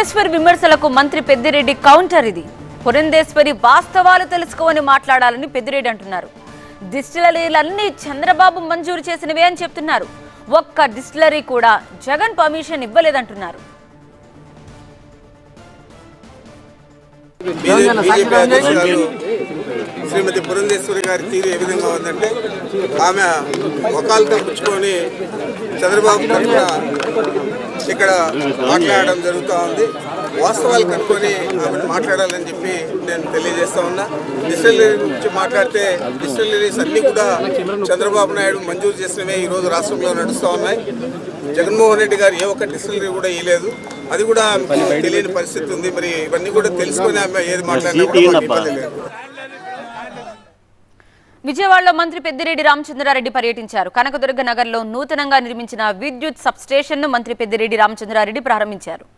పురంధేశ్వరి విమర్శలకు మంత్రి పెద్దిరెడ్డి కౌంటర్ ఇది పురంధేశ్వరి వాస్తవాలు తెలుసుకోని మాట్లాడాలని పెద్దిరెడ్డి అంటున్నారు డిస్టిలరీలన్నీ చంద్రబాబు మంజూరు చేసినవే అని చెప్తున్నారు ఒక్క డిస్టిలరీ కూడా జగన్ పర్మిషన్ ఇవ్వలేదంటున్నారు బీజేపీ అధ్యక్షురాలు శ్రీమతి పురంధేశ్వరి గారి తీరు ఏ విధంగా ఉందంటే ఆమె ఒకళ్ళతో పుచ్చుకొని చంద్రబాబు తరఫున ఇక్కడ మాట్లాడడం జరుగుతూ ఉంది వాస్తవాలు కనుక్కొని ఆమెను మాట్లాడాలని చెప్పి నేను తెలియజేస్తా ఉన్నా డిస్టిలరీ గురించి మాట్లాడితే డిస్టిలరీస్ అన్నీ కూడా చంద్రబాబు నాయుడు మంజూరు చేసినవే ఈరోజు రాష్ట్రంలో నడుస్తూ ఉన్నాయి జగన్మోహన్ రెడ్డి గారు ఏ ఒక్క డిస్టిలరీ కూడా ఇవ్వలేదు అది కూడా ఆమెకు తెలియని పరిస్థితి ఉంది మరి ఇవన్నీ కూడా తెలుసుకొని ఆమె ఏది మాట్లాడినా కూడా మాకు ఇబ్బంది లేదు విజయవాడలో మంత్రి పెద్దిరెడ్డి రామచంద్రారెడ్డి పర్యటించారు కనకదుర్గ నగర్లో నూతనంగా నిర్మించిన విద్యుత్ సబ్ స్టేషన్ను మంత్రి పెద్దిరెడ్డి రామచంద్రారెడ్డి ప్రారంభించారు